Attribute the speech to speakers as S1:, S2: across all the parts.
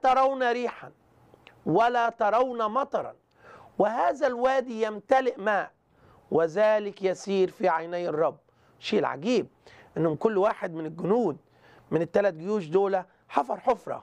S1: ترون ريحا ولا ترون مطرا وهذا الوادي يمتلئ ماء وذلك يسير في عيني الرب شيء العجيب انهم كل واحد من الجنود من الثلاث جيوش دول حفر حفره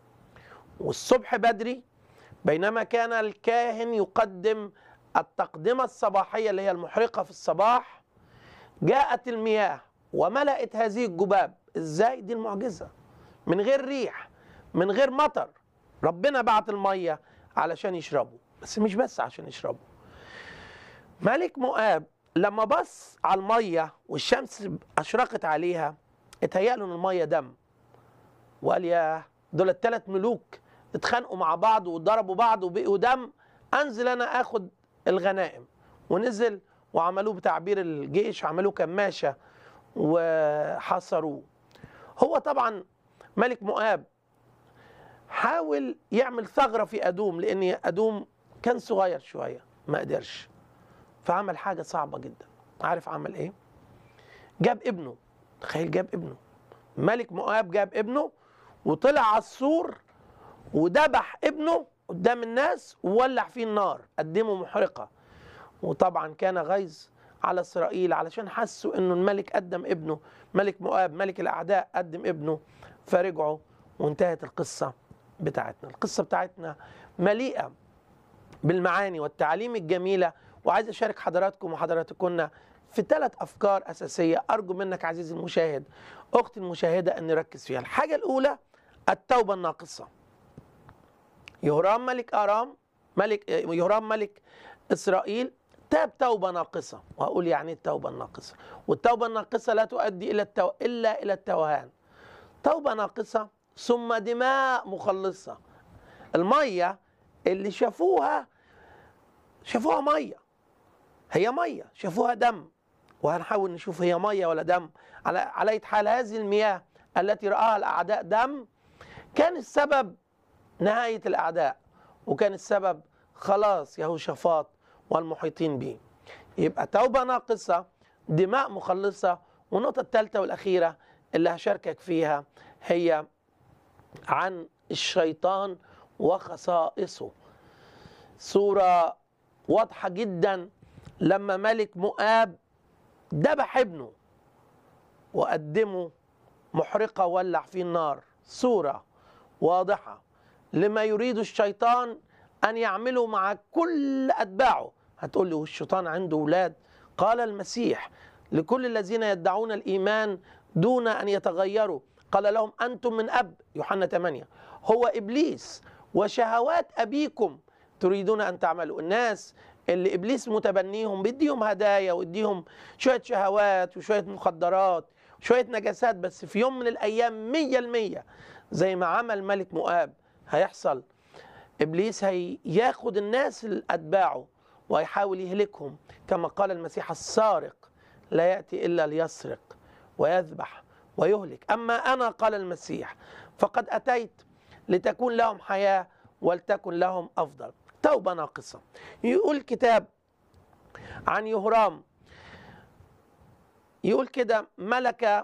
S1: والصبح بدري بينما كان الكاهن يقدم التقدمه الصباحيه اللي هي المحرقه في الصباح جاءت المياه وملأت هذه الجباب ازاي دي المعجزه من غير ريح من غير مطر ربنا بعت الميه علشان يشربوا بس مش بس عشان يشربوا ملك مؤاب لما بص على الميه والشمس اشرقت عليها اتهيأ له ان الميه دم وقال يا دول الثلاث ملوك اتخانقوا مع بعض وضربوا بعض وبقوا دم انزل انا اخد الغنائم ونزل وعملوه بتعبير الجيش عملوه كماشه وحصروه هو طبعا ملك مؤاب حاول يعمل ثغره في ادوم لان ادوم كان صغير شويه ما قدرش فعمل حاجه صعبه جدا عارف عمل ايه جاب ابنه تخيل جاب ابنه ملك مؤاب جاب ابنه وطلع على السور وذبح ابنه قدام الناس وولع فيه النار قدمه محرقه وطبعا كان غيظ على اسرائيل علشان حسوا انه الملك قدم ابنه ملك مؤاب ملك الاعداء قدم ابنه فرجعوا وانتهت القصه بتاعتنا القصه بتاعتنا مليئه بالمعاني والتعاليم الجميله وعايز اشارك حضراتكم وحضراتكن في ثلاث افكار اساسيه ارجو منك عزيزي المشاهد اختي المشاهده ان نركز فيها الحاجه الاولى التوبه الناقصه يهرام ملك ارام ملك يهرام ملك اسرائيل تاب توبه ناقصه وهقول يعني ايه التوبه الناقصه والتوبه الناقصه لا تؤدي الى التو... الا الى التوهان توبه ناقصه ثم دماء مخلصه الميه اللي شافوها شافوها ميه هي ميه شافوها دم وهنحاول نشوف هي ميه ولا دم على على أي حال هذه المياه التي راها الاعداء دم كان السبب نهايه الاعداء وكان السبب خلاص يهوشافاط والمحيطين به يبقى توبه ناقصه دماء مخلصه والنقطه الثالثه والاخيره اللي هشاركك فيها هي عن الشيطان وخصائصه صوره واضحه جدا لما ملك مؤاب ذبح ابنه وقدمه محرقه ولع فيه النار صوره واضحه لما يريد الشيطان ان يعمله مع كل اتباعه هتقول لي والشيطان عنده اولاد قال المسيح لكل الذين يدعون الايمان دون ان يتغيروا قال لهم انتم من اب يوحنا 8 هو ابليس وشهوات ابيكم تريدون ان تعملوا الناس اللي ابليس متبنيهم بيديهم هدايا ويديهم شويه شهوات وشويه مخدرات شويه نجاسات بس في يوم من الايام مية المية زي ما عمل ملك مؤاب هيحصل ابليس هياخد الناس اللي اتباعه ويحاول يهلكهم كما قال المسيح السارق لا ياتي الا ليسرق ويذبح ويهلك اما انا قال المسيح فقد اتيت لتكون لهم حياه ولتكن لهم افضل توبه ناقصه يقول الكتاب عن يهرام يقول كده ملك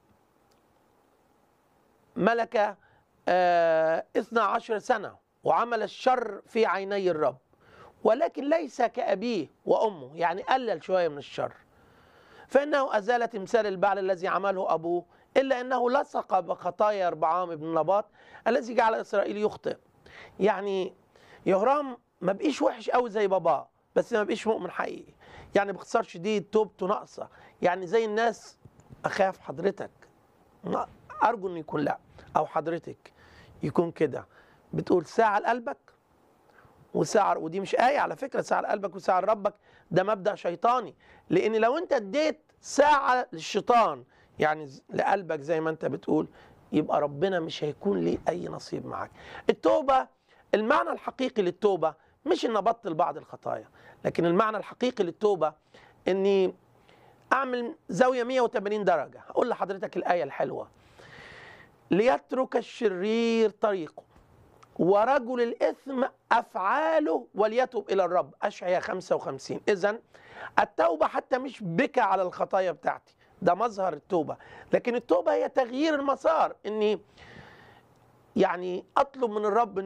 S1: ملك آه 12 سنه وعمل الشر في عيني الرب ولكن ليس كأبيه وأمه يعني قلل شوية من الشر فإنه أزال تمثال البعل الذي عمله أبوه إلا أنه لصق بخطايا ربعام بن نباط الذي جعل إسرائيل يخطئ يعني يهرام ما بقيش وحش قوي زي باباه بس ما بقيش مؤمن حقيقي يعني باختصار شديد توبته ناقصة يعني زي الناس أخاف حضرتك أرجو أن يكون لا أو حضرتك يكون كده بتقول ساعة لقلبك وساعة ودي مش آية على فكرة ساعة لقلبك وساعة لربك ده مبدأ شيطاني لأن لو أنت اديت ساعة للشيطان يعني لقلبك زي ما أنت بتقول يبقى ربنا مش هيكون ليه أي نصيب معك التوبة المعنى الحقيقي للتوبة مش إن أبطل بعض الخطايا لكن المعنى الحقيقي للتوبة إني أعمل زاوية 180 درجة هقول لحضرتك الآية الحلوة ليترك الشرير طريقه ورجل الإثم أفعاله وليتوب إلى الرب أشعيا 55 إذا التوبة حتى مش بكى على الخطايا بتاعتي ده مظهر التوبة لكن التوبة هي تغيير المسار إني يعني اطلب من الرب